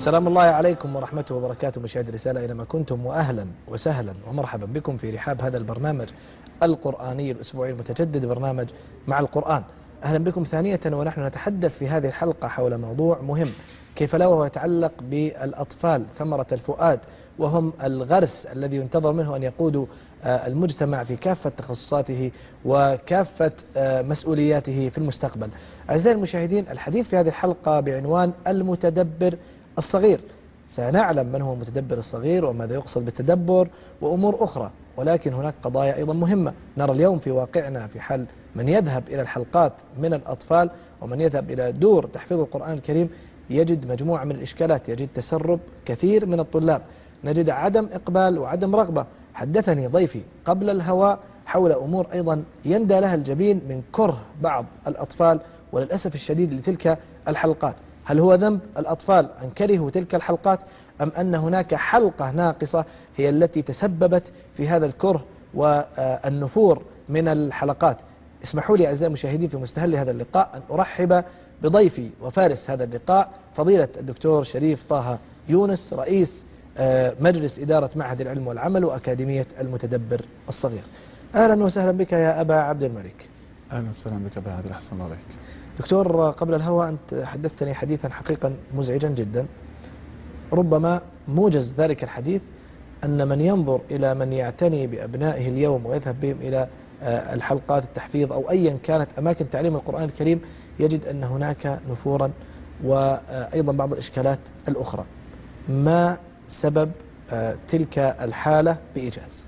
سلام الله عليكم ورحمته وبركاته مشاهد الرسالة أينما كنتم وأهلا وسهلا ومرحبا بكم في رحاب هذا البرنامج القرآني الأسبوعي المتجدد برنامج مع القرآن أهلا بكم ثانية ونحن نتحدث في هذه الحلقة حول موضوع مهم كيف لا وهو يتعلق بالأطفال ثمرة الفؤاد وهم الغرس الذي ينتظر منه أن يقودوا آه، المجتمع في كافة تخصصاته وكافة آه، مسؤولياته في المستقبل أعزائي المشاهدين الحديث في هذه الحلقة بعنوان المتدبر الصغير سنعلم من هو المتدبر الصغير وماذا يقصد بالتدبر وأمور أخرى ولكن هناك قضايا أيضا مهمة نرى اليوم في واقعنا في حال من يذهب إلى الحلقات من الأطفال ومن يذهب إلى دور تحفيظ القرآن الكريم يجد مجموعة من الإشكالات يجد تسرب كثير من الطلاب نجد عدم إقبال وعدم رغبة حدثني ضيفي قبل الهواء حول أمور أيضا يندى لها الجبين من كره بعض الأطفال وللأسف الشديد لتلك الحلقات هل هو ذنب الأطفال أن كرهوا تلك الحلقات أم أن هناك حلقة ناقصة هي التي تسببت في هذا الكره والنفور من الحلقات اسمحوا لي أعزائي المشاهدين في مستهل هذا اللقاء أن أرحب بضيفي وفارس هذا اللقاء فضيلة الدكتور شريف طه يونس رئيس آه، مجلس إدارة معهد العلم والعمل وأكاديمية المتدبر الصغير أهلا وسهلا بك يا أبا عبد الملك اهلا وسهلا بك ابا عادل احسن الله عليك دكتور قبل الهواء أنت حدثتني حديثا حقيقا مزعجا جدا ربما موجز ذلك الحديث أن من ينظر إلى من يعتني بأبنائه اليوم ويذهب بهم إلى آه، الحلقات التحفيظ أو أيا كانت أماكن تعليم القرآن الكريم يجد أن هناك نفورا وأيضا بعض الإشكالات الأخرى ما سبب آه، تلك الحالة بإيجاز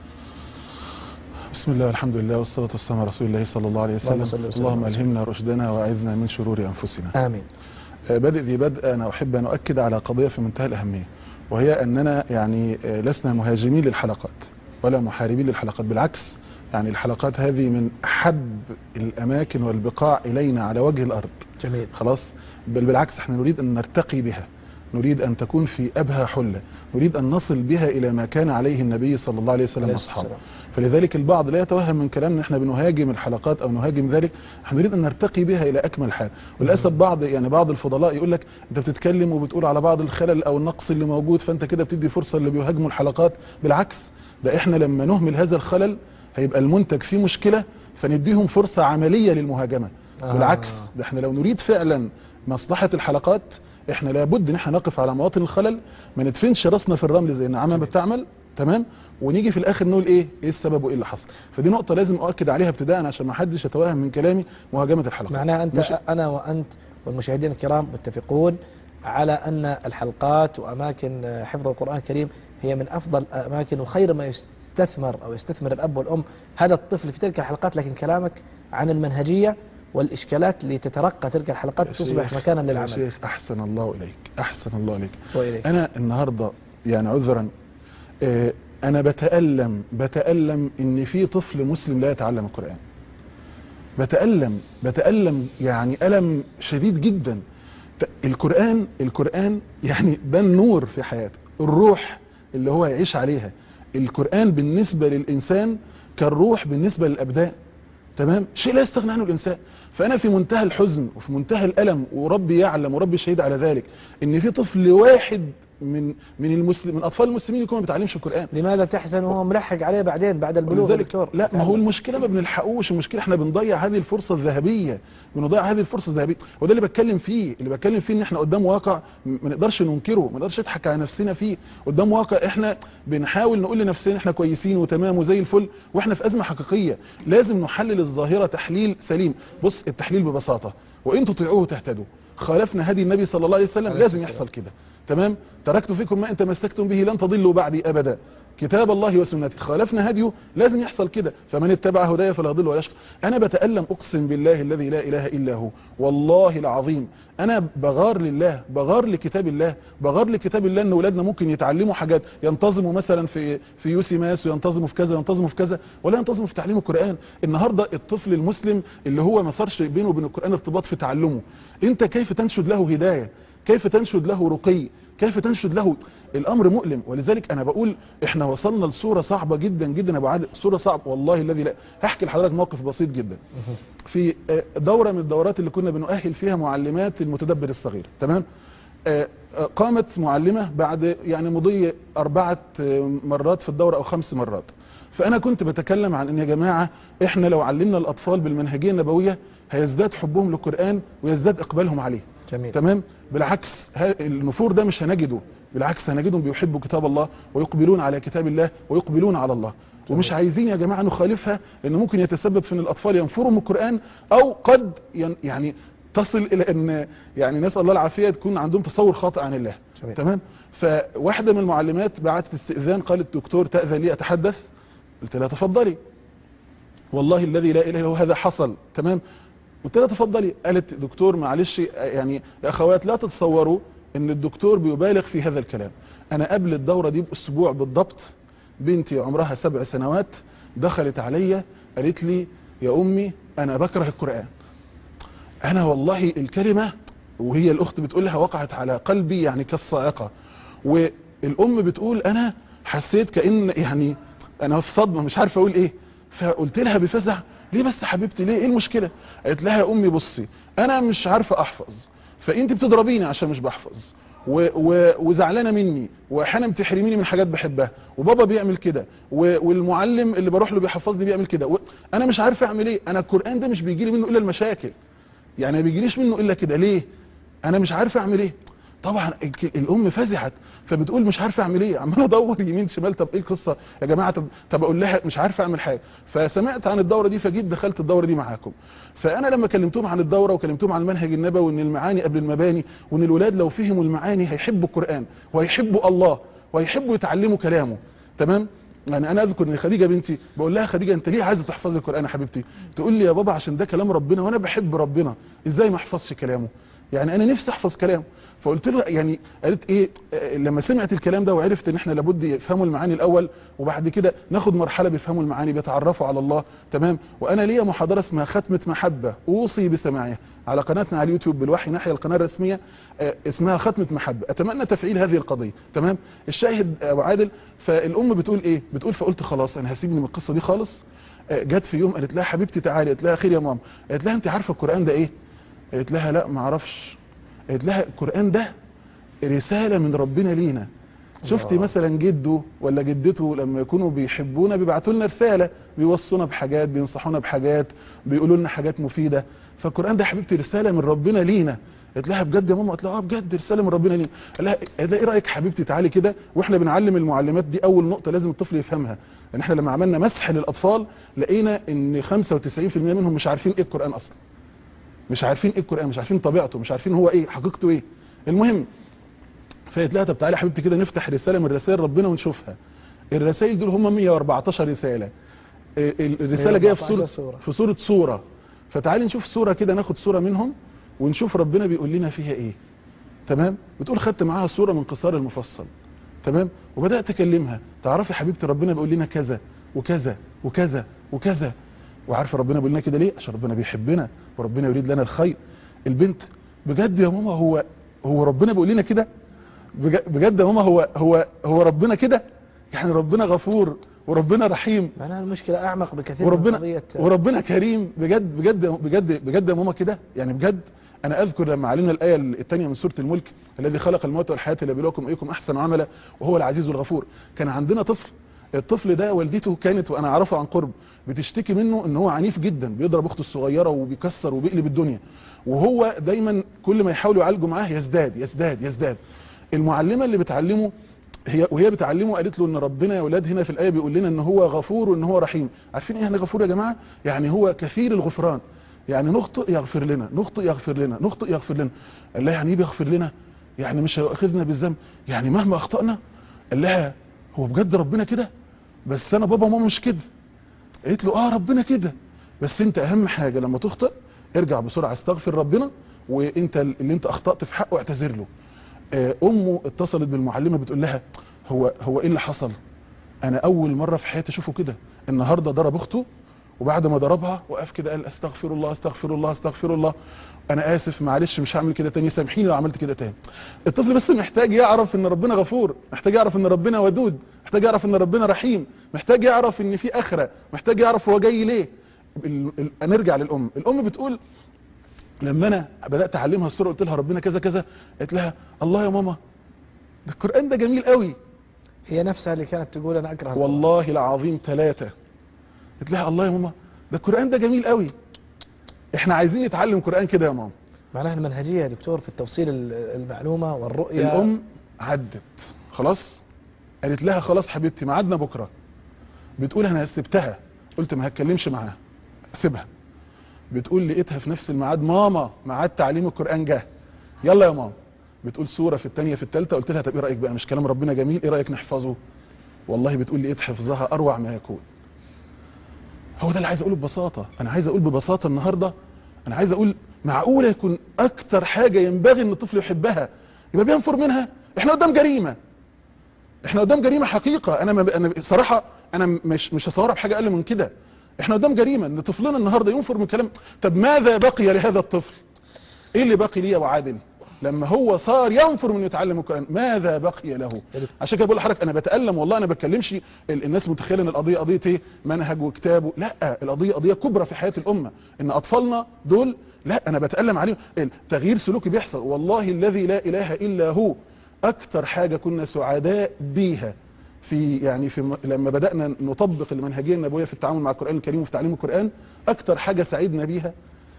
بسم الله والحمد لله والصلاة والسلام على رسول الله صلى الله عليه اللهم وسلم صل وسلم اللهم على ألهمنا رشدنا وأعذنا من شرور أنفسنا آمين آه، بادئ ذي بدء أنا أحب أن أؤكد على قضية في منتهى الأهمية وهي أننا يعني آه، لسنا مهاجمين للحلقات ولا محاربين للحلقات بالعكس يعني الحلقات هذه من أحب الأماكن والبقاع إلينا على وجه الأرض جميل خلاص بل بالعكس احنا نريد أن نرتقي بها نريد أن تكون في أبهى حلة نريد أن نصل بها إلى ما كان عليه النبي صلى الله عليه وسلم عليه وأصحابه السلام. فلذلك البعض لا يتوهم من كلامنا ان احنا بنهاجم الحلقات او نهاجم ذلك احنا نريد ان نرتقي بها الى اكمل حال وللاسف بعض يعني بعض الفضلاء يقول لك انت بتتكلم وبتقول على بعض الخلل او النقص اللي موجود فانت كده بتدي فرصه اللي بيهاجموا الحلقات بالعكس ده احنا لما نهمل هذا الخلل هيبقى المنتج فيه مشكله فنديهم فرصه عمليه للمهاجمه آه. بالعكس ده احنا لو نريد فعلا مصلحه الحلقات احنا لابد ان احنا نقف على مواطن الخلل ما ندفنش راسنا في الرمل زي النعامه بتعمل تمام ونيجي في الاخر نقول ايه ايه السبب وايه اللي حصل فدي نقطه لازم اؤكد عليها ابتداء عشان ما حدش يتوهم من كلامي مهاجمه الحلقات معناها أنت مش- أنا وأنت والمشاهدين الكرام متفقون على أن الحلقات وأماكن آه، حفظ القرآن الكريم هي من أفضل أماكن وخير ما يستثمر أو يستثمر الأب والأم هذا الطفل في تلك الحلقات لكن كلامك عن المنهجية والإشكالات لتترقى تلك الحلقات يا تصبح شيخ- مكانا يا للعمل شيخ احسن الله اليك احسن الله اليك وإليك انا النهارده يعني عذرا آه، انا بتالم بتالم ان في طفل مسلم لا يتعلم القران بتالم بتالم يعني الم شديد جدا ت- القران القران يعني ده النور في حياته الروح اللي هو يعيش عليها القران بالنسبه للانسان كالروح بالنسبه للابدان تمام شيء لا يستغنى عنه الانسان فانا في منتهى الحزن وفي منتهى الالم وربي يعلم وربي شهيد على ذلك ان في طفل واحد من من المسلم من اطفال المسلمين يكون ما بيتعلمش القران لماذا تحزن وهو ملحق عليه بعدين بعد البلوغ يا ولذلك دكتور لا ما هو المشكله ما بنلحقوش المشكله احنا بنضيع هذه الفرصه الذهبيه بنضيع هذه الفرصه الذهبيه وده اللي بتكلم فيه اللي بتكلم فيه ان احنا قدام واقع م- ما نقدرش ننكره ما نقدرش نضحك على نفسنا فيه قدام واقع احنا بنحاول نقول لنفسنا احنا كويسين وتمام وزي الفل واحنا في ازمه حقيقيه لازم نحلل الظاهره تحليل سليم بص التحليل ببساطه وان تطيعوه تهتدوا خالفنا هدي النبي صلى الله عليه وسلم عليه لازم الصلاة يحصل كده تمام تركت فيكم ما ان تمسكتم به لن تضلوا بعدي ابدا كتاب الله وسنته خالفنا هديه لازم يحصل كده فمن اتبع هدايا فلا يضل ولا يشقى انا بتالم اقسم بالله الذي لا اله الا هو والله العظيم انا بغار لله بغار لكتاب الله بغار لكتاب الله ان اولادنا ممكن يتعلموا حاجات ينتظموا مثلا في في يوسي ماس وينتظموا في كذا وينتظموا في كذا ولا ينتظموا في تعليم القران النهارده الطفل المسلم اللي هو ما صارش بينه وبين القران ارتباط في تعلمه انت كيف تنشد له هدايه كيف تنشد له رقي كيف تنشد له الامر مؤلم ولذلك انا بقول احنا وصلنا لصوره صعبه جدا جدا يا ابو عادل صوره صعبه والله الذي لا هحكي لحضرتك موقف بسيط جدا في آه، دوره من الدورات اللي كنا بنؤهل فيها معلمات المتدبر الصغير تمام آه، آه، قامت معلمة بعد يعني مضي أربعة آه، مرات في الدورة أو خمس مرات فأنا كنت بتكلم عن أن يا جماعة إحنا لو علمنا الأطفال بالمنهجية النبوية هيزداد حبهم للقرآن ويزداد إقبالهم عليه جميل تمام بالعكس ها- النفور ده مش هنجده بالعكس هنجدهم بيحبوا كتاب الله ويقبلون على كتاب الله ويقبلون على الله ومش عايزين يا جماعة نخالفها لأنه ممكن يتسبب في أن الأطفال ينفروا من القرآن أو قد ين- يعني تصل إلى أن يعني نسأل الله العافية تكون عندهم تصور خاطئ عن الله جميل. تمام فواحدة من المعلمات بعتت استئذان قالت دكتور تأذن لي أتحدث قلت لها تفضلي والله الذي لا اله الا هو هذا حصل تمام قلت لها تفضلي قالت دكتور معلش يعني يا اخوات لا تتصوروا ان الدكتور بيبالغ في هذا الكلام انا قبل الدورة دي باسبوع بالضبط بنتي عمرها سبع سنوات دخلت عليا قالت لي يا امي انا بكره القرآن انا والله الكلمة وهي الاخت بتقولها وقعت على قلبي يعني كالصاعقة والام بتقول انا حسيت كأن يعني انا في صدمة مش عارف اقول ايه فقلت لها بفزع ليه بس حبيبتي ليه ايه المشكلة قالت لها يا امي بصي انا مش عارفة احفظ فانت بتضربيني عشان مش بحفظ و و وزعلانه مني واحيانا بتحرميني من حاجات بحبها وبابا بيعمل كده و- والمعلم اللي بروح له بيحفظني بيعمل كده و- انا مش عارف اعمل ايه انا القران ده مش بيجي لي منه الا المشاكل يعني ما بيجيليش منه الا كده ليه انا مش عارف اعمل ايه طبعا الك- الام فزعت فبتقول مش عارف اعمل ايه عمال ادور يمين شمال طب ايه القصه يا جماعه طب طب اقول لها مش عارف اعمل حاجه فسمعت عن الدوره دي فجيت دخلت الدوره دي معاكم فانا لما كلمتهم عن الدوره وكلمتهم عن المنهج النبوي وان المعاني قبل المباني وان الولاد لو فهموا المعاني هيحبوا القران وهيحبوا الله وهيحبوا يتعلموا كلامه تمام يعني انا اذكر ان خديجه بنتي بقول لها خديجه انت ليه عايزه تحفظي القران يا حبيبتي تقول لي يا بابا عشان ده كلام ربنا وانا بحب ربنا ازاي ما احفظش كلامه يعني انا نفسي احفظ كلامه فقلت له يعني قالت ايه آه، لما سمعت الكلام ده وعرفت ان احنا لابد يفهموا المعاني الاول وبعد كده ناخد مرحله بيفهموا المعاني بيتعرفوا على الله تمام وانا ليا محاضره اسمها ختمه محبه اوصي بسماعها على قناتنا على اليوتيوب بالوحي ناحيه القناه الرسميه آه، اسمها ختمه محبه اتمنى تفعيل هذه القضيه تمام الشاهد آه، ابو عادل فالام بتقول ايه بتقول فقلت خلاص انا هسيبني من القصه دي خالص آه، جت في يوم قالت لها حبيبتي تعالي قالت لها خير يا ماما قالت لها انت عارفه القران ده ايه قالت لها لا ما اعرفش قالت لها القران ده رساله من ربنا لينا شفتي الله. مثلا جده ولا جدته لما يكونوا بيحبونا بيبعتوا لنا رساله بيوصونا بحاجات بينصحونا بحاجات بيقولوا لنا حاجات مفيده فالقران ده يا حبيبتي رساله من ربنا لينا قالت لها بجد يا ماما قالت لها اه بجد رساله من ربنا لينا قال لها قالت لها ايه رايك حبيبتي تعالي كده واحنا بنعلم المعلمات دي اول نقطه لازم الطفل يفهمها لان احنا لما عملنا مسح للاطفال لقينا ان 95% منهم مش عارفين ايه القران اصلا مش عارفين ايه القران مش عارفين طبيعته مش عارفين هو ايه حقيقته ايه المهم فقالت لها طب تعالي يا حبيبتي كده نفتح رساله من رسائل ربنا ونشوفها الرسائل دول هم 114 رساله ال- ال- الرساله جايه في 114 صوره سورة. في صوره صوره فتعالي نشوف صوره كده ناخد صوره منهم ونشوف ربنا بيقول لنا فيها ايه تمام بتقول خدت معاها صوره من قصار المفصل تمام وبدات اكلمها تعرفي حبيبتي ربنا بيقول لنا كذا وكذا وكذا وكذا وعارفه ربنا بيقول لنا كده ليه عشان ربنا بيحبنا وربنا يريد لنا الخير البنت بجد يا ماما هو هو ربنا بيقول لنا كده بج- بجد يا ماما هو هو هو ربنا كده يعني ربنا غفور وربنا رحيم معناها المشكلة أعمق بكثير وربنا من قضية وربنا كريم بجد بجد بجد بجد يا ماما كده يعني بجد انا اذكر لما علمنا الايه الثانيه من سوره الملك الذي خلق الموت والحياه ليبلوكم ايكم احسن عملا وهو العزيز الغفور كان عندنا طفل الطفل ده والدته كانت وانا اعرفه عن قرب بتشتكي منه ان هو عنيف جدا بيضرب اخته الصغيره وبيكسر وبيقلب الدنيا وهو دايما كل ما يحاولوا يعالجوا معاه يزداد يزداد يزداد المعلمه اللي بتعلمه هي وهي بتعلمه قالت له ان ربنا يا اولاد هنا في الايه بيقول لنا ان هو غفور وان هو رحيم عارفين ايه يعني غفور يا جماعه يعني هو كثير الغفران يعني نخطئ يغفر لنا نخطئ يغفر لنا نخطئ يغفر لنا قال لها يعني ايه بيغفر لنا يعني مش هيؤاخذنا بالذنب يعني مهما اخطانا قال لها هو بجد ربنا كده بس انا بابا وماما مش كده قالت له اه ربنا كده بس انت اهم حاجه لما تخطئ ارجع بسرعه استغفر ربنا وانت اللي انت اخطات في حقه اعتذر له آه، امه اتصلت بالمعلمه بتقول لها هو هو ايه اللي حصل انا اول مره في حياتي اشوفه كده النهارده ضرب اخته وبعد ما ضربها وقف كده قال استغفر الله استغفر الله استغفر الله انا اسف معلش مش هعمل كده تاني سامحيني لو عملت كده تاني الطفل بس محتاج يعرف ان ربنا غفور محتاج يعرف ان ربنا ودود محتاج يعرف ان ربنا رحيم محتاج يعرف ان في اخره محتاج يعرف هو جاي ليه ال- ال- نرجع للام الام بتقول لما انا بدات اعلمها السوره قلت لها ربنا كذا كذا قالت لها الله يا ماما ده القران ده جميل قوي هي نفسها اللي كانت تقول أنا أكره القرآن. والله العظيم ثلاثة قلت لها الله يا ماما ده القرآن ده جميل قوي احنا عايزين نتعلم قرآن كده يا ماما معناها المنهجية يا دكتور في التوصيل ال- المعلومة والرؤية الام عدت خلاص قالت لها خلاص حبيبتي ميعادنا بكره بتقول انا سبتها قلت ما هتكلمش معاها سيبها بتقول لقيتها في نفس الميعاد ماما ميعاد تعليم القران جه يلا يا ماما بتقول سوره في الثانيه في الثالثه قلت لها طب ايه رايك بقى مش كلام ربنا جميل ايه رايك نحفظه والله بتقول لقيت حفظها اروع ما يكون هو ده اللي عايز اقوله ببساطه انا عايز اقول ببساطه النهارده انا عايز اقول معقوله يكون اكتر حاجه ينبغي ان الطفل يحبها يبقى بينفر منها احنا قدام جريمه احنا قدام جريمه حقيقه انا ما ب... انا صراحه انا مش مش هصورها بحاجه اقل من كده احنا قدام جريمه ان طفلنا النهارده ينفر من كلام طب ماذا بقي لهذا الطفل ايه اللي باقي ليه يا ابو عادل لما هو صار ينفر من يتعلم القران ماذا بقي له عشان كده بقول لحضرتك انا بتالم والله انا بتكلمش ال- الناس متخيله ان القضيه قضيه ايه منهج وكتاب لا القضيه قضيه كبرى في حياه الامه ان اطفالنا دول لا انا بتالم عليهم تغيير سلوكي بيحصل والله الذي لا اله الا هو اكتر حاجه كنا سعداء بيها في يعني في م- لما بدانا نطبق المنهجيه النبويه في التعامل مع القران الكريم وفي تعليم القران اكتر حاجه سعدنا بيها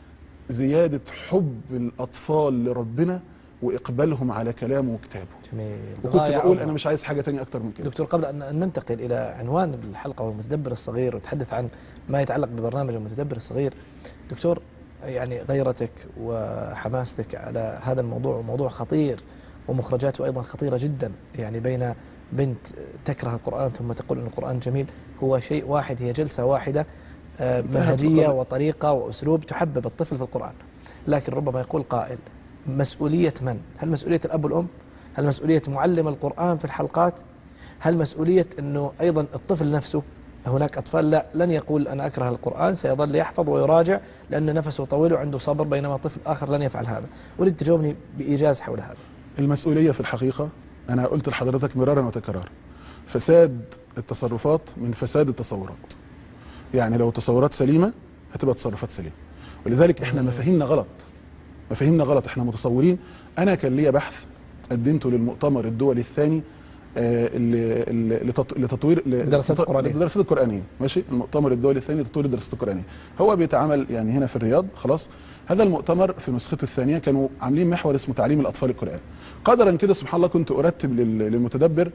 زياده حب الاطفال لربنا واقبالهم على كلامه وكتابه جميل وكنت غاية بقول عظمى. انا مش عايز حاجه تانية اكتر من كده دكتور قبل أن أن ننتقل إلى عنوان الحلقة هو المتدبر الصغير وتحدث عن ما يتعلق ببرنامج المتدبر الصغير دكتور يعني غيرتك وحماستك على هذا الموضوع وموضوع خطير ومخرجاته أيضا خطيرة جدا يعني بين بنت تكره القرآن ثم تقول أن القرآن جميل هو شيء واحد هي جلسة واحدة آه، منهجية بالضبط. وطريقة وأسلوب تحبب الطفل في القرآن لكن ربما يقول قائل مسؤولية من؟ هل مسؤولية الأب والأم؟ هل مسؤولية معلم القرآن في الحلقات؟ هل مسؤولية أنه أيضا الطفل نفسه هناك أطفال لا لن يقول أنا أكره القرآن سيظل يحفظ ويراجع لأن نفسه طويل وعنده صبر بينما طفل آخر لن يفعل هذا أريد تجاوبني بإيجاز حول هذا المسؤوليه في الحقيقه انا قلت لحضرتك مرارا وتكرارا فساد التصرفات من فساد التصورات يعني لو تصورات سليمه هتبقى تصرفات سليمه ولذلك احنا مم. مفاهيمنا غلط مفاهيمنا غلط احنا متصورين انا كان ليا بحث قدمته للمؤتمر الدولي الثاني آه، ل- ل- لتط- لتطوير ل- الدراسات لتط- القرآنية. للدراسات القرآنية ماشي المؤتمر الدولي الثاني لتطوير الدراسات القرآنية هو بيتعمل يعني هنا في الرياض خلاص هذا المؤتمر في نسخته الثانية كانوا عاملين محور اسمه تعليم الأطفال القرآن قدرا كده سبحان الله كنت أرتب لل- للمتدبر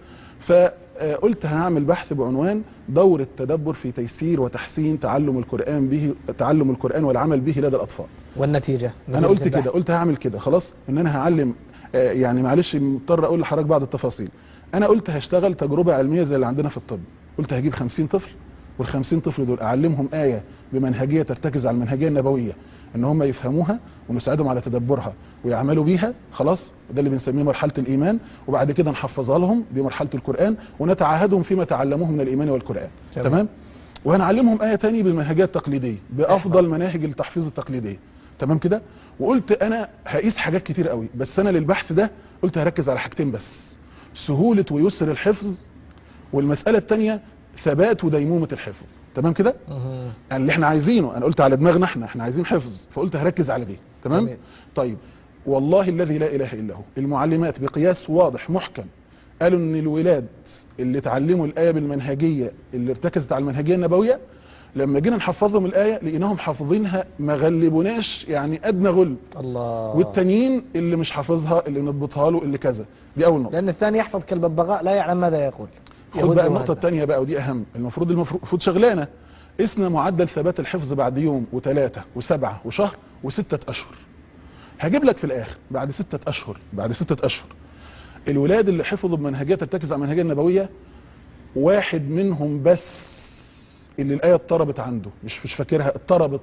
فقلت هعمل بحث بعنوان دور التدبر في تيسير وتحسين تعلم القرآن به تعلم القرآن والعمل به لدى الأطفال والنتيجة انا قلت نتيجة كده قلت هعمل كده خلاص ان انا هعلم آه، يعني معلش مضطر اقول لحضرتك بعض التفاصيل انا قلت هشتغل تجربه علميه زي اللي عندنا في الطب قلت هجيب 50 طفل وال 50 طفل دول اعلمهم ايه بمنهجيه ترتكز على المنهجيه النبويه ان هم يفهموها ونساعدهم على تدبرها ويعملوا بيها خلاص ده اللي بنسميه مرحله الايمان وبعد كده نحفظها لهم دي مرحله القران ونتعاهدهم فيما تعلموه من الايمان والقران تمام. تمام وهنعلمهم ايه تاني بالمنهجيه التقليديه بافضل مناهج التحفيظ التقليديه تمام كده وقلت انا هقيس حاجات كتير قوي بس انا للبحث ده قلت هركز على حاجتين بس سهوله ويسر الحفظ والمساله الثانيه ثبات وديمومه الحفظ تمام كده مهم. يعني اللي احنا عايزينه انا قلت على دماغنا احنا احنا عايزين حفظ فقلت هركز على دي تمام جميل. طيب والله الذي لا اله الا هو المعلمات بقياس واضح محكم قالوا ان الولاد اللي اتعلموا الايه بالمنهجيه اللي ارتكزت على المنهجيه النبويه لما جينا نحفظهم الايه لقيناهم حافظينها ما غلبوناش يعني ادنى غلب الله والتانيين اللي مش حافظها اللي نضبطها له اللي كذا دي اول نقطه لأن الثاني يحفظ كالببغاء لا يعلم ماذا يقول خد يهودي بقى النقطة وهذا. الثانية بقى ودي أهم المفروض المفروض شغلانة اسنا معدل ثبات الحفظ بعد يوم وثلاثة وسبعة وشهر وستة أشهر هجيب لك في الآخر بعد ستة أشهر بعد ستة أشهر الولاد اللي حفظوا بمنهجية ترتكز على المنهجية النبوية واحد منهم بس اللي الآية اضطربت عنده مش مش فاكرها اضطربت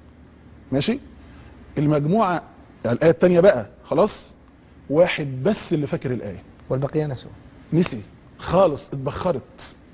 ماشي المجموعة يعني الآية الثانية بقى خلاص واحد بس اللي فاكر الآية والبقية نسوا نسي خالص اتبخرت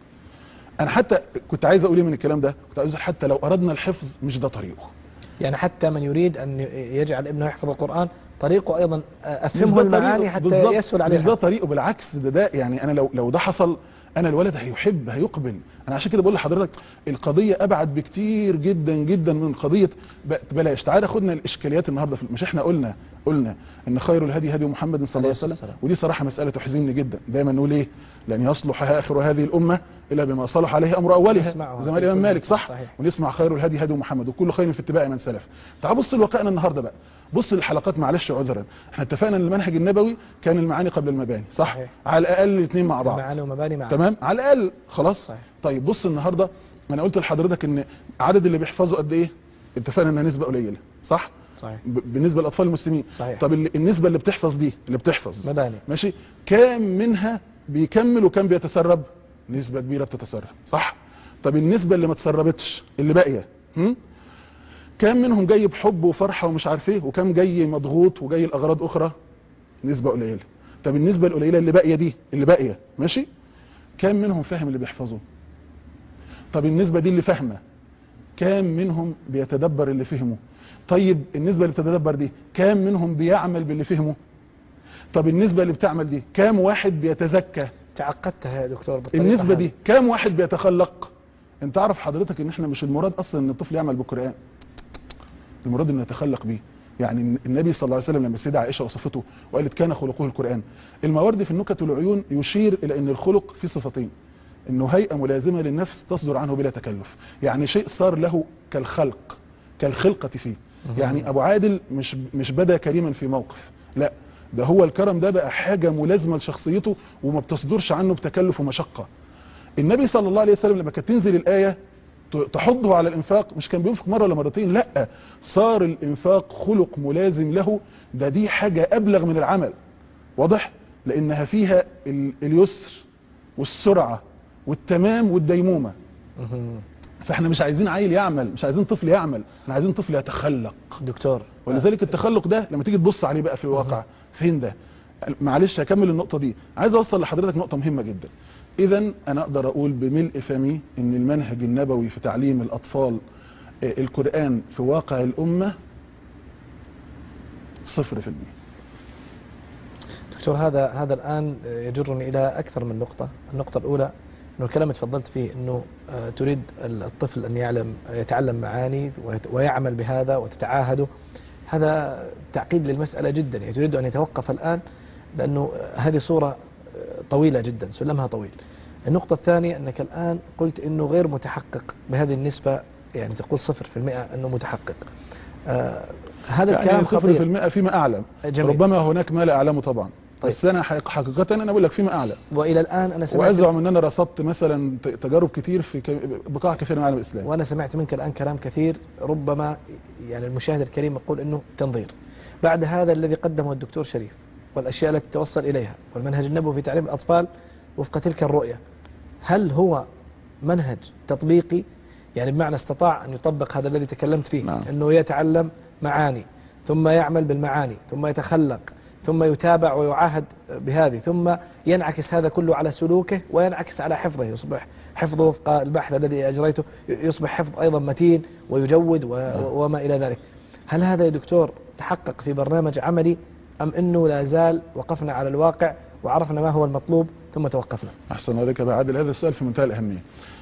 انا حتى كنت عايز اقول ايه من الكلام ده كنت عايز أقول حتى لو اردنا الحفظ مش ده طريقه يعني حتى من يريد أن يجعل ابنه يحفظ القرآن طريقه أيضا مش أفهمه ده المعاني طريقه حتى بالظبط، يسهل عليه مش ده الحفظ. طريقه بالعكس ده ده يعني انا لو لو ده حصل انا الولد هيحب هيقبل انا عشان كده بقول لحضرتك القضيه ابعد بكتير جدا جدا من قضيه ب- بلاش تعالى خدنا الاشكاليات النهارده في مش احنا قلنا قلنا ان خير الهدي هدي محمد صلى الله عليه عليه وسلم السلام. ودي صراحه مساله تحزنني جدا دايما نقول ايه لن يصلح اخر هذه الامه الا بما صلح عليه امر اولها نسمعها زي ما في الامام كل مالك مكان، صح صحيح. ونسمع خير الهدي هدي محمد وكل خير في اتباع من سلف تعال بص لواقعنا النهارده بقى بص للحلقات معلش عذرا احنا اتفقنا ان المنهج النبوي كان المعاني قبل المباني صح صحيح. على الاقل الاثنين مع بعض معاني ومباني مع تمام على الاقل خلاص صحيح. طيب بص النهارده انا قلت لحضرتك ان عدد اللي بيحفظوا قد ايه اتفقنا انها نسبه قليله صح صحيح ب- بالنسبه للاطفال المسلمين صحيح. طب ال- النسبه اللي بتحفظ دي اللي بتحفظ مباني ماشي كام منها بيكمل وكام بيتسرب نسبه كبيره بتتسرب صح طب النسبه اللي ما تسربتش اللي باقيه هم؟ كام منهم جاي بحب وفرحه ومش عارف ايه وكام جاي مضغوط وجاي لاغراض اخرى نسبه قليله طب النسبه القليله اللي باقيه دي اللي باقيه ماشي كام منهم فاهم اللي بيحفظه طب النسبه دي اللي فاهمه كام منهم بيتدبر اللي فهمه طيب النسبه اللي بتتدبر دي كام منهم بيعمل باللي فهمه طب النسبه اللي بتعمل دي كام واحد بيتزكى تعقدتها يا دكتور بالطريقة النسبه هذه. دي كام واحد بيتخلق انت عارف حضرتك ان احنا مش المراد اصلا ان الطفل يعمل بالقران المراد انه يتخلق بيه يعني النبي صلى الله عليه وسلم لما السيده عائشه وصفته وقالت كان خلقه القران الموارد في النكت والعيون يشير الى ان الخلق في صفتين انه هيئه ملازمه للنفس تصدر عنه بلا تكلف يعني شيء صار له كالخلق كالخلقه فيه يعني ابو عادل مش مش بدا كريما في موقف لا ده هو الكرم ده بقى حاجه ملازمه لشخصيته وما بتصدرش عنه بتكلف ومشقه النبي صلى الله عليه وسلم لما كانت تنزل الايه ت- تحضه على الانفاق مش كان بينفق مره ولا مرتين لا صار الانفاق خلق ملازم له ده دي حاجه ابلغ من العمل واضح لانها فيها ال- اليسر والسرعه والتمام والديمومه مهم. فاحنا مش عايزين عيل يعمل مش عايزين طفل يعمل احنا عايزين طفل يتخلق دكتور ولذلك التخلق ده لما تيجي تبص عليه بقى في الواقع فين ده معلش هكمل النقطة دي عايز اوصل لحضرتك نقطة مهمة جدا اذا انا اقدر اقول بملء فمي ان المنهج النبوي في تعليم الاطفال آه، القرآن في واقع الامة صفر في المية دكتور هذا هذا الآن يجرني إلى أكثر من نقطة النقطة الأولى أنه الكلام اللي تفضلت فيه أنه آه، تريد الطفل أن يعلم يتعلم معاني ويت- ويعمل بهذا وتتعاهده هذا تعقيد للمسألة جدا يعني تريد أن يتوقف الآن لأنه هذه صورة آه، طويلة جدا سلمها طويل النقطة الثانية أنك الآن قلت أنه غير متحقق بهذه النسبة يعني تقول صفر في المئة أنه متحقق آه، هذا يعني الكلام صفر في خطير المئة فيما اعلم جميل. ربما هناك ما لا اعلمه طبعا طيب. بس انا حقيقة- حقيقة انا بقول لك فيما اعلم وإلى الآن أنا سمعت وازعم ان انا رصدت مثلا ت- تجارب كتير في ك- بقاع كثير من العالم الاسلامي وأنا سمعت منك الآن كلام كثير ربما يعني المشاهد الكريم يقول أنه تنظير بعد هذا الذي قدمه الدكتور شريف والأشياء التي توصل إليها والمنهج النبوي في تعليم الأطفال وفق تلك الرؤية هل هو منهج تطبيقي يعني بمعنى استطاع أن يطبق هذا الذي تكلمت فيه نعم. أنه يتعلم معاني ثم يعمل بالمعاني ثم يتخلق ثم يتابع ويعاهد بهذه ثم ينعكس هذا كله على سلوكه وينعكس على حفظه يصبح حفظه وفق البحث الذي أجريته يصبح حفظ أيضا متين ويجود و- وما إلى ذلك هل هذا يا دكتور تحقق في برنامج عملي أم أنه لا زال وقفنا على الواقع وعرفنا ما هو المطلوب ثم توقفنا احسن عليك يا عادل هذا السؤال في منتهى الاهميه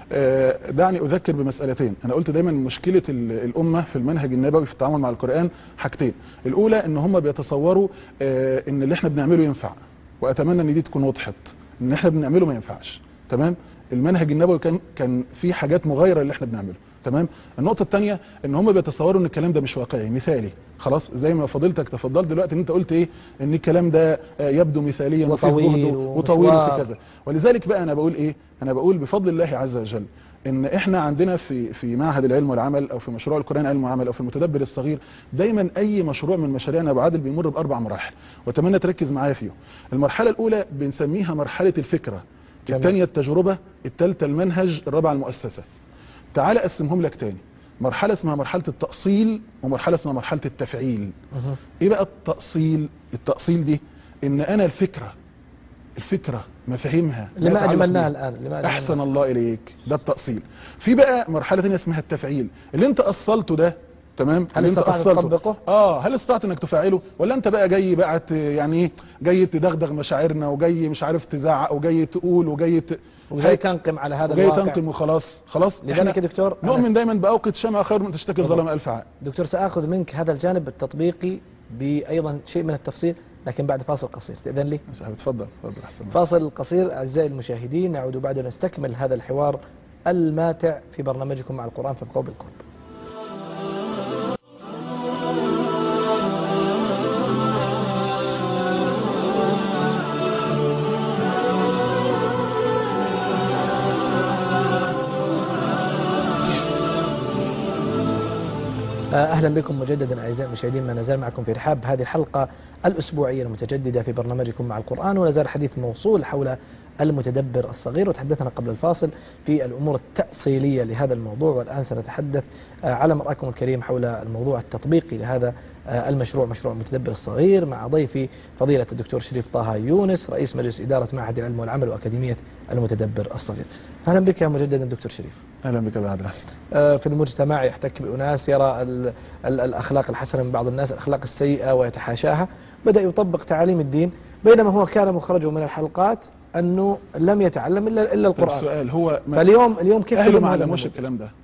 آه، دعني اذكر بمسالتين انا قلت دايما مشكله ال- الامه في المنهج النبوي في التعامل مع القران حاجتين الاولى ان هم بيتصوروا آه، ان اللي احنا بنعمله ينفع واتمنى ان دي تكون وضحت ان احنا بنعمله ما ينفعش تمام المنهج النبوي كان كان في حاجات مغايره اللي احنا بنعمله تمام النقطه الثانيه ان هم بيتصوروا ان الكلام ده مش واقعي مثالي خلاص زي ما فضيلتك تفضلت دلوقتي ان انت قلت ايه ان الكلام ده آه، يبدو مثاليا وفيه وطويل جهد وطويل ومشوار. وفي كذا ولذلك بقى انا بقول ايه انا بقول بفضل الله عز وجل ان احنا عندنا في في معهد العلم والعمل او في مشروع القران علم وعمل او في المتدبر الصغير دايما اي مشروع من مشاريعنا ابو عادل بيمر باربع مراحل واتمنى تركز معايا فيهم المرحله الاولى بنسميها مرحله الفكره جميل. الثانيه التجربه الثالثه المنهج الرابعه المؤسسه تعال اقسمهم لك تاني مرحله اسمها مرحله التاصيل ومرحله اسمها مرحله التفعيل مهم. ايه بقى التأصيل التأصيل دي ان انا الفكرة الفكرة مفاهيمها لا لما يتعلق أجملناها بيها. الآن لما أجملناها. احسن الله اليك ده التأصيل في بقى مرحلة ثانيه اسمها التفعيل اللي انت أصلته ده تمام هل اللي انت استطعت أصلته. تطبقه؟ اه هل استطعت انك تفعله ولا انت بقى جاي بقى ت- يعني ايه جاي تدغدغ مشاعرنا وجاي مش عارف تزعق وجاي تقول وجاي ت... وجاي تنقم على هذا وجاي الواقع تنقم وخلاص خلاص لذلك احنا يا دكتور أنا- نؤمن دايما باوقد شمع خير من تشتكي بالضبط. الظلم الف عام دكتور سآخذ منك هذا الجانب التطبيقي بأيضا شيء من التفصيل لكن بعد فاصل قصير تأذن لي يا صاحبي اتفضل اتفضل احسن فاصل قصير أعزائي المشاهدين نعود بعد نستكمل هذا الحوار الماتع في برنامجكم مع القرآن فابقوا بالقرب اهلا بكم مجددا اعزائي المشاهدين ما نزال معكم في رحاب هذه الحلقه الاسبوعيه المتجدده في برنامجكم مع القران ولا زال الحديث موصول حول المتدبر الصغير وتحدثنا قبل الفاصل في الامور التاصيليه لهذا الموضوع والان سنتحدث آه، على مرأكم الكريم حول الموضوع التطبيقي لهذا آه، المشروع مشروع المتدبر الصغير مع ضيفي فضيله الدكتور شريف طه يونس رئيس مجلس اداره معهد العلم والعمل واكاديميه المتدبر الصغير. اهلا بك يا مجددا دكتور شريف. اهلا بك يا عبد آه، في المجتمع يحتك بأناس يرى ال ال الأخلاق الحسنة من بعض الناس الأخلاق السيئة ويتحاشاها بدأ يطبق تعاليم الدين بينما هو كان مخرجه من الحلقات أنه لم يتعلم إلا, إلا طب القرآن السؤال هو ما فاليوم اليوم كيف اهله يكون ما هذا علموش موجود؟ الكلام ده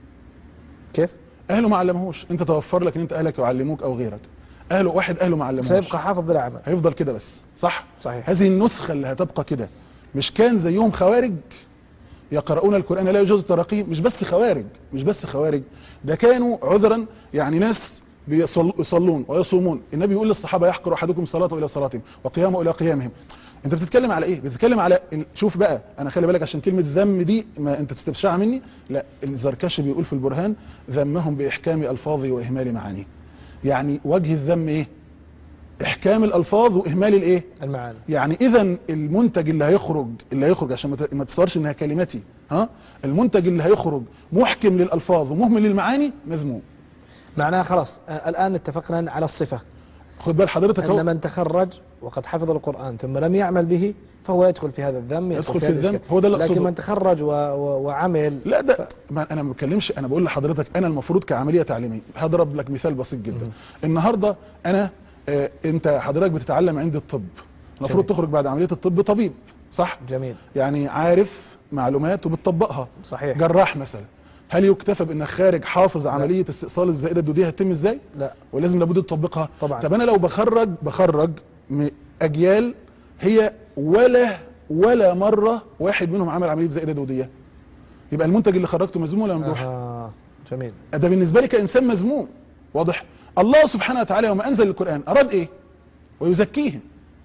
كيف اهله ما علموش انت توفر لك ان انت اهلك يعلموك او غيرك اهله واحد اهله ما علموش سيبقى حافظ بلا عمل هيفضل كده بس صح صحيح هذه النسخة اللي هتبقى كده مش كان زيهم خوارج يقرؤون القرآن لا يجوز تراقيه مش بس خوارج مش بس خوارج ده كانوا عذرا يعني ناس بيصل- يصلون ويصومون النبي يقول للصحابة يحقر أحدكم صلاته إلى صلاتهم وقيامه إلى قيامهم انت بتتكلم على ايه بتتكلم على ال- شوف بقى انا خلي بالك عشان كلمة ذم دي ما انت تستبشع مني لا الزركشي بيقول في البرهان ذمهم باحكام الفاظه واهمال معانيه يعني وجه الذم ايه احكام الالفاظ واهمال الايه المعاني يعني اذا المنتج اللي هيخرج اللي هيخرج عشان ما ت- ما تصورش انها كلمتي ها المنتج اللي هيخرج محكم للالفاظ ومهمل للمعاني مذموم معناها خلاص آه، الآن اتفقنا على الصفة خد بال حضرتك أن اهو من تخرج وقد حفظ القرآن ثم لم يعمل به فهو يدخل في هذا الذم يدخل في هذا الذم الإشكال. هو ده اللي لكن اقصده من تخرج و... و... وعمل لا ده ما انا ما بتكلمش انا بقول لحضرتك انا المفروض كعمليه تعليميه هضرب لك مثال بسيط جدا مهم. النهارده انا آه انت حضرتك بتتعلم عندي الطب المفروض جميل. تخرج بعد عمليه الطب طبيب صح جميل يعني عارف معلومات وبتطبقها صحيح جراح مثلا هل يكتفى بانك خارج حافظ عمليه استئصال الزائده الدوديه هتتم ازاي لا ولازم لابد تطبقها طبعا. طب انا لو بخرج بخرج م- اجيال هي ولا ولا مره واحد منهم عمل عمليه زائده دوديه يبقى المنتج اللي خرجته مذموم ولا ممدوح آه. جميل ده بالنسبه لي كانسان مذموم واضح الله سبحانه وتعالى يوم انزل القران اراد ايه ويزكيهم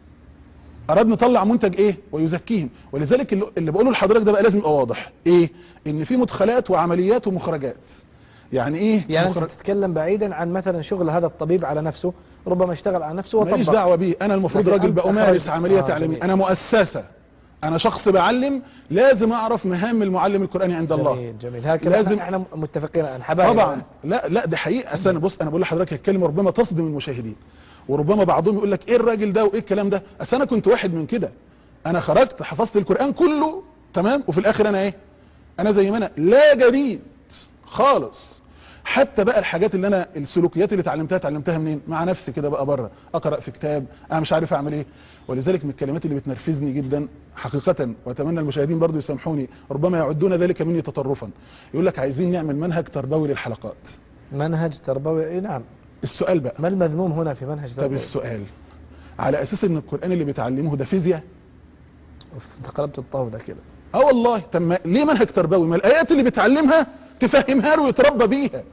اراد نطلع منتج ايه ويزكيهم ولذلك اللي- اللي بقوله لحضرتك ده بقى لازم يبقى واضح ايه ان في مدخلات وعمليات ومخرجات يعني ايه يعني مخرج- انت تتكلم بعيدا عن مثلا شغل هذا الطبيب على نفسه ربما اشتغل على نفسه ماليش وطبق دعوه بيه انا المفروض لكن راجل أنت بامارس أخرجت- عمليه آه، تعليميه جميل. انا مؤسسه انا شخص بعلم لازم اعرف مهام المعلم القراني عند الله جميل جميل هكذا لازم- لازم احنا متفقين الان حبايب طبعا لا لا ده حقيقه اصل انا بص انا بقول لحضرتك الكلمه ربما تصدم المشاهدين وربما بعضهم يقول لك ايه الراجل ده وايه الكلام ده اصل انا كنت واحد من كده انا خرجت حفظت القران كله تمام وفي الاخر انا ايه انا زي ما انا لا جديد خالص حتى بقى الحاجات اللي انا السلوكيات اللي اتعلمتها اتعلمتها منين مع نفسي كده بقى بره اقرا في كتاب انا مش عارف اعمل ايه ولذلك من الكلمات اللي بتنرفزني جدا حقيقه واتمنى المشاهدين برضو يسامحوني ربما يعدون ذلك مني تطرفا يقول لك عايزين نعمل منهج تربوي للحلقات منهج تربوي إيه نعم السؤال بقى ما المذموم هنا في منهج طب تربوي السؤال على اساس ان القران اللي بيتعلموه ده فيزياء أوف، انت قلبت الطاولة كده اه والله طب ما- ليه منهج تربوي ما الايات اللي بتعلمها تفهمها له ويتربى بيها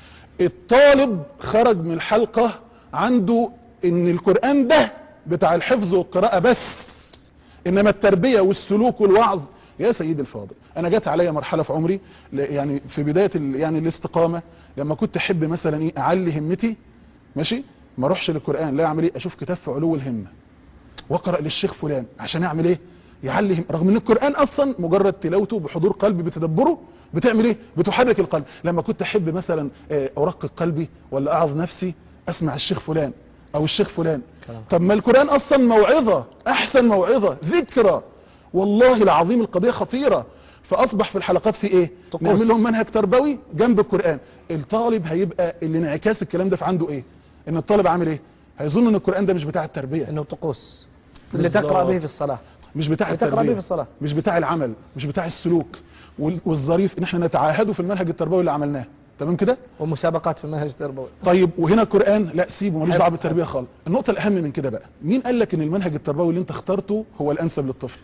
الطالب خرج من الحلقه عنده ان القران ده بتاع الحفظ والقراءه بس انما التربيه والسلوك والوعظ يا سيدي الفاضل انا جت عليا مرحله في عمري ل- يعني في بدايه ال- يعني الاستقامه لما كنت احب مثلا ايه اعلي همتي ماشي ما اروحش للقران لا اعمل ايه اشوف كتاب في علو الهمه واقرا للشيخ فلان عشان اعمل ايه يعلي هم- رغم ان القران اصلا مجرد تلاوته بحضور قلبي بتدبره بتعمل ايه بتحرك القلب لما كنت احب مثلا آه، ارقق قلبي ولا اعظ نفسي اسمع الشيخ فلان او الشيخ فلان كلام. طب ما القران اصلا موعظه احسن موعظه ذكرى والله العظيم القضيه خطيره فاصبح في الحلقات في ايه طقوس. نعمل لهم منهج تربوي جنب القران الطالب هيبقى اللي انعكاس الكلام ده في عنده ايه ان الطالب عامل ايه هيظن ان القران ده مش بتاع التربيه انه طقوس اللي بالظبط. تقرا به في الصلاه مش بتاع اللي تقرا به التربيه في الصلاه مش بتاع العمل مش بتاع السلوك وال- والظريف ان احنا نتعاهده في المنهج التربوي اللي عملناه تمام كده ومسابقات في المنهج التربوي طيب وهنا القران لا سيبه ملوش حلو. دعوه بالتربيه خالص النقطه الاهم من كده بقى مين قال لك ان المنهج التربوي اللي انت اخترته هو الانسب للطفل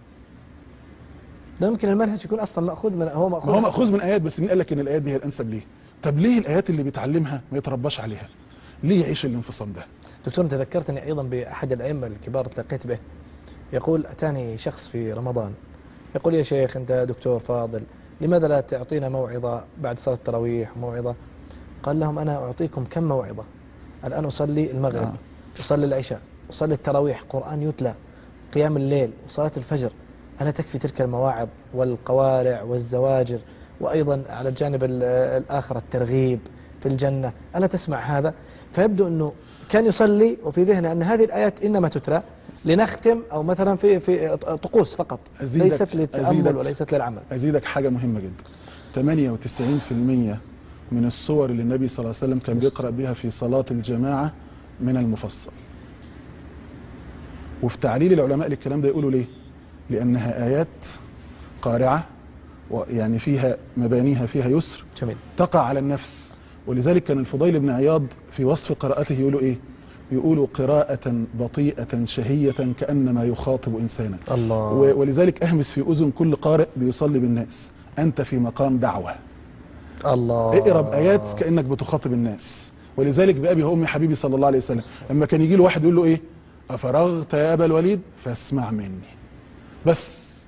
ده ممكن المنهج يكون اصلا ماخوذ من هو ماخوذ ما هو ماخوذ من ايات بس مين قال لك ان الايات دي هي الانسب ليه طب ليه الايات اللي بيتعلمها ما يترباش عليها ليه يعيش الانفصام ده دكتور انت ذكرتني ايضا باحد الائمه الكبار التقيت به يقول اتاني شخص في رمضان يقول يا شيخ انت دكتور فاضل لماذا لا تعطينا موعظه بعد صلاه التراويح موعظه قال لهم انا اعطيكم كم موعظه الان اصلي المغرب آه. اصلي العشاء اصلي التراويح قران يتلى قيام الليل وصلاه الفجر الا تكفي تلك المواعظ والقوارع والزواجر وايضا على الجانب ال- الاخر الترغيب في الجنه الا تسمع هذا فيبدو انه كان يصلي وفي ذهنه ان هذه الايات انما تتلى لنختم او مثلا في في طقوس فقط أزيدك- ليست للتامل أزيدك. وليست للعمل ازيدك حاجه مهمه جدا 98% من الصور اللي النبي صلى الله عليه وسلم كان بيقرا بها في صلاه الجماعه من المفصل وفي تعليل العلماء للكلام ده يقولوا ليه لانها ايات قارعه ويعني فيها مبانيها فيها يسر جميل تقع على النفس ولذلك كان الفضيل بن عياض في وصف قراءته يقولوا ايه يقولوا قراءة بطيئة شهية كأنما يخاطب إنسانا الله و- ولذلك أهمس في أذن كل قارئ بيصلي بالناس أنت في مقام دعوة الله اقرا بآيات كأنك بتخاطب الناس ولذلك بأبي وأمي حبيبي صلى الله عليه وسلم لما كان يجي له واحد يقول له إيه أفرغت يا أبا الوليد فاسمع مني بس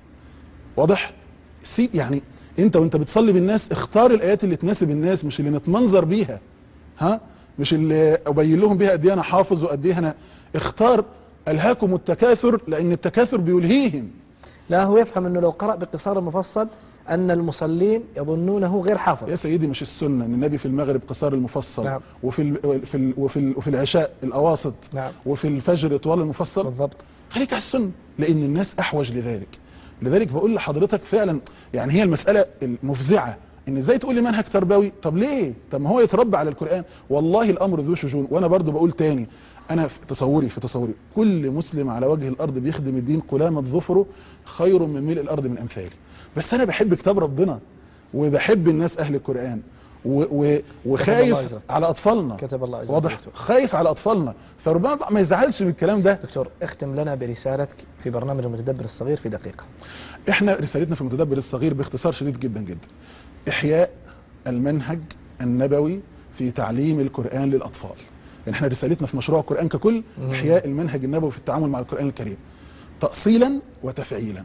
واضح سيب يعني انت وانت بتصلي بالناس اختار الايات اللي تناسب الناس مش اللي نتمنظر بيها ها مش اللي ابين لهم بيها قد ايه انا حافظ وقد ايه انا اختار الهاكم التكاثر لان التكاثر بيلهيهم لا هو يفهم انه لو قرأ بقصار المفصل ان المصلين يظنونه غير حافظ يا سيدي مش السنه ان النبي في المغرب قصار المفصل نعم. وفي ال في ال وفي, ال وفي العشاء الاواسط نعم وفي الفجر طوال المفصل بالضبط خليك على السنه لان الناس احوج لذلك لذلك بقول لحضرتك فعلا يعني هي المساله المفزعه ان ازاي تقول لي منهج تربوي طب ليه طب ما هو يتربى على القران والله الامر ذو شجون وانا برضو بقول تاني انا في تصوري في تصوري كل مسلم على وجه الارض بيخدم الدين قلامه ظفره خير من ملء الارض من امثالي بس انا بحب كتاب ربنا وبحب الناس اهل القران و و الله وخايف أجرك. على اطفالنا كتب الله أجرك واضح دكتور. خايف على اطفالنا فربما بقى ما يزعلش من الكلام ده دكتور اختم لنا برسالتك في برنامج المتدبر الصغير في دقيقة احنا رسالتنا في المتدبر الصغير باختصار شديد جدا جدا احياء المنهج النبوي في تعليم القرآن للأطفال يعني احنا رسالتنا في مشروع القرآن ككل مم. احياء المنهج النبوي في التعامل مع القرآن الكريم تأصيلا وتفعيلا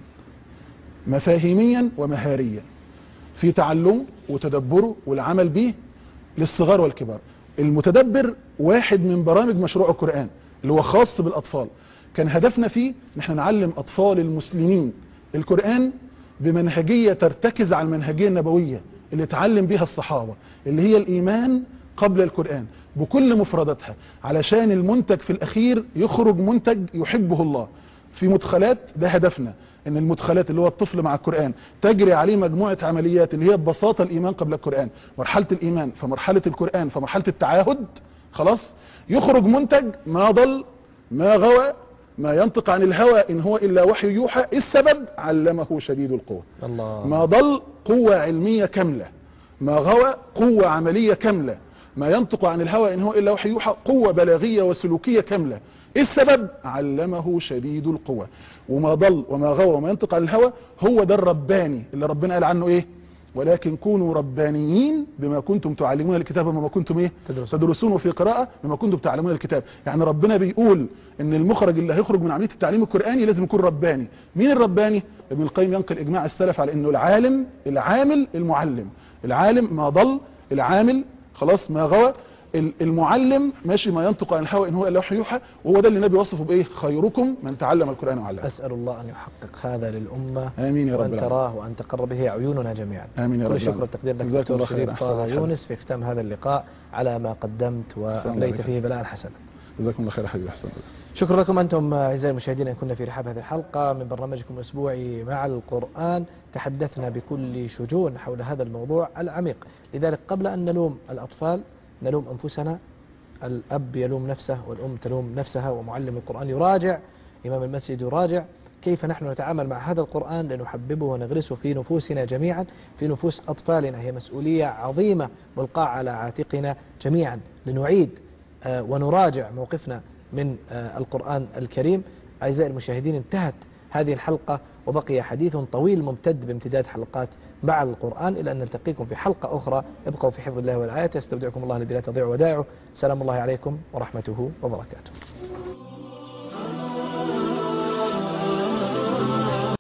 مفاهيميا ومهاريا في تعلمه وتدبره والعمل به للصغار والكبار المتدبر واحد من برامج مشروع القرآن اللي هو خاص بالأطفال كان هدفنا فيه ان احنا نعلم أطفال المسلمين القرآن بمنهجية ترتكز على المنهجية النبوية اللي اتعلم بيها الصحابة اللي هي الإيمان قبل القرآن بكل مفرداتها علشان المنتج في الأخير يخرج منتج يحبه الله في مدخلات ده هدفنا ان المدخلات اللي هو الطفل مع القرآن تجري عليه مجموعة عمليات اللي هي ببساطة الإيمان قبل القرآن مرحلة الإيمان فمرحلة القرآن فمرحلة التعاهد خلاص يخرج منتج ما ضل ما غوى ما ينطق عن الهوى إن هو إلا وحي يوحى السبب علمه شديد القوة الله ما ضل قوة علمية كاملة ما غوى قوة عملية كاملة ما ينطق عن الهوى إن هو إلا وحي يوحى قوة بلاغية وسلوكية كاملة إيه السبب علمه شديد القوة وما ضل وما غوى وما ينطق عن الهوى هو ده الرباني اللي ربنا قال عنه إيه ولكن كونوا ربانيين بما كنتم تعلمون الكتاب وما كنتم ايه تدرسون. تدرسون وفي قراءة بما كنتم تعلمون الكتاب يعني ربنا بيقول ان المخرج اللي هيخرج من عملية التعليم القرآني لازم يكون رباني مين الرباني ابن القيم ينقل اجماع السلف على انه العالم العامل المعلم العالم ما ضل العامل خلاص ما غوى ال- المعلم ماشي ما ينطق عن الهوى ان هو الا وحي يوحى وهو ده اللي النبي وصفه بايه خيركم من تعلم القرآن وعلمه أسأل الله أن يحقق هذا للأمة امين يا رب وأن العالمين تراه وأن تقر به عيوننا جميعا امين يا رب كل الشكر العالمين. والتقدير لك جزاك الله دكتور خير شريف أحسن طه الله يونس في ختام هذا اللقاء على ما قدمت الله وأمليت عليك. فيه بلاء الحسن جزاكم الله خير يا حبيبي احسن شكرا لكم أنتم أعزائي المشاهدين أن كنا في رحاب هذه الحلقة من برنامجكم الأسبوعي مع القرآن تحدثنا بكل شجون حول هذا الموضوع العميق لذلك قبل أن نلوم الأطفال نلوم أنفسنا الأب يلوم نفسه والأم تلوم نفسها ومعلم القرآن يراجع إمام المسجد يراجع كيف نحن نتعامل مع هذا القرآن لنحببه ونغرسه في نفوسنا جميعا في نفوس أطفالنا هي مسؤولية عظيمة ملقاة على عاتقنا جميعا لنعيد آه، ونراجع موقفنا من آه، القرآن الكريم أعزائي المشاهدين انتهت هذه الحلقة وبقي حديث طويل ممتد بامتداد حلقات مع القرآن إلى أن نلتقيكم في حلقة أخرى ابقوا في حفظ الله والآية يستودعكم الله الذي لا تضيع ودائعه سلام الله عليكم ورحمته وبركاته